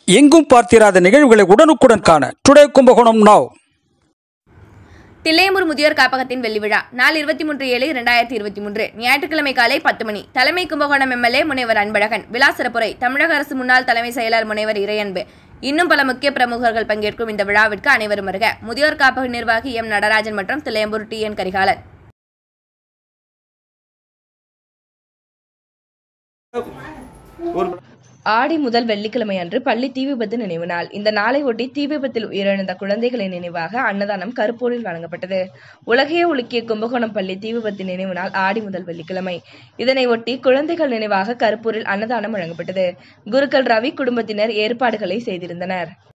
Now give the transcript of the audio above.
எங்கும் பார்த்திராத நிகழ்வுகளை உடனுக்குடன் காண டுடே கும்பகோணம் நாவ் தில்லையம்பூர் முதியோர் காப்பகத்தின் வெள்ளி விழா நாள் இருபத்தி மூன்று ஏழு இரண்டாயிரத்தி இருபத்தி மூன்று ஞாயிற்றுக்கிழமை காலை பத்து மணி தலைமை கும்பகோணம் எம்எல்ஏ முனைவர் அன்பழகன் விலாசிறப்புரை தமிழக அரசு முன்னாள் தலைமை செயலர் முனைவர் இறையன்பு இன்னும் பல முக்கிய பிரமுகர்கள் பங்கேற்கும் இந்த விழாவிற்கு அனைவரும் வருக முதியோர் காப்பக நிர்வாகி எம் நடராஜன் மற்றும் தில்லையம்பூர் டி என் கரிகாலன் ஆடி முதல் வெள்ளிக்கிழமை அன்று பள்ளி தீ விபத்து நினைவு நாள் இந்த நாளை ஒட்டி தீ விபத்தில் உயிரிழந்த குழந்தைகளின் நினைவாக அன்னதானம் கருப்பூரில் வழங்கப்பட்டது உலகையே உலுக்கிய கும்பகோணம் பள்ளி தீ விபத்து நினைவு நாள் ஆடி முதல் வெள்ளிக்கிழமை இதனை ஒட்டி குழந்தைகள் நினைவாக கருப்பூரில் அன்னதானம் வழங்கப்பட்டது குருக்கள் ரவி குடும்பத்தினர் ஏற்பாடுகளை செய்திருந்தனர்